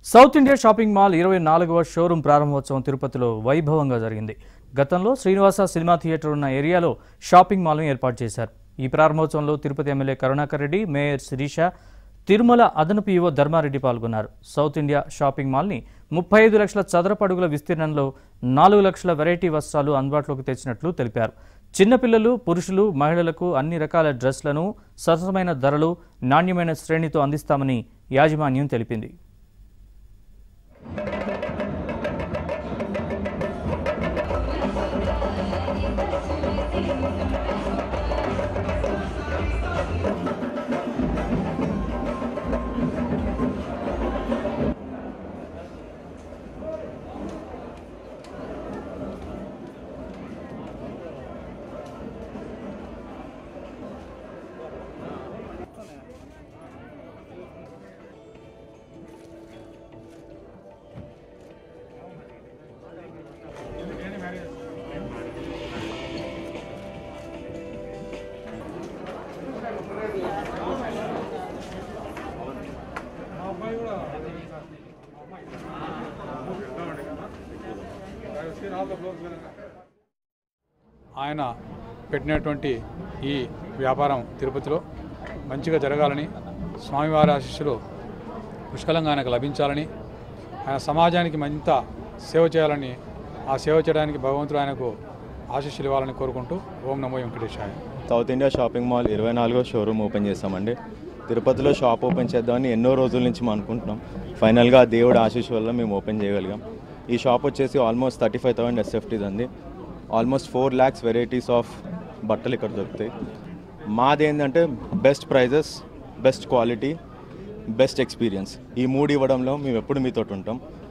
south India shopping mall ఇరవై నాలుగవ showroom ప్రారంభోత్సవం తిరుపతిలో వైభవంగా జరిగింది గతంలో శ్రీనివాస సినిమా థియేటర్ ఉన్న ఏరియాలో షాపింగ్ మాల్ను ఏర్పాటు చేశారు ఈ ప్రారంభోత్సవంలో తిరుపతి ఎమ్మెల్యే కరుణాకర్ రెడ్డి మేయర్ శిరీష తిరుమల అదనపు ఈవో ధర్మారెడ్డి పాల్గొన్నారు సౌత్ ఇండియా షాపింగ్ మాల్ని ముప్పై ఐదు లక్షల చదరపు అడుగుల విస్తీర్ణంలో నాలుగు లక్షల వెరైటీ వస్త్రాలు అందుబాటులోకి తెచ్చినట్లు తెలిపారు చిన్నపిల్లలు పురుషులు మహిళలకు అన్ని రకాల డ్రెస్లను సరసమైన ధరలు నాణ్యమైన శ్రేణితో అందిస్తామని యాజమాన్యం తెలిపింది ఆయన పెట్టినటువంటి ఈ వ్యాపారం తిరుపతిలో మంచిగా జరగాలని స్వామివారి ఆశీస్సులు పుష్కలంగా ఆయనకు లభించాలని ఆయన సమాజానికి మరింత సేవ చేయాలని ఆ సేవ చేయడానికి భగవంతుడు ఆయనకు ఆశీస్సులు ఇవ్వాలని కోరుకుంటూ ఓం నమో వెంకటేశాయ సౌత్ ఇండియా షాపింగ్ మాల్ ఇరవై నాలుగో షోరూమ్ ఓపెన్ చేస్తామండి తిరుపతిలో షాప్ ఓపెన్ చేద్దామని ఎన్నో రోజుల నుంచి మనం అనుకుంటున్నాం ఫైనల్గా ఆ దేవుడి ఆశీస్ వల్ల మేము ఓపెన్ చేయగలిగాం ఈ షాప్ వచ్చేసి almost thirty five thousand SFTs అండి almost four lakhs varieties of బట్టలు ఇక్కడ దొరుకుతాయి మాది ఏంటంటే best prices best quality best experience ఈ మూడు ఇవ్వడంలో మేము ఎప్పుడు మీతో ఉంటాం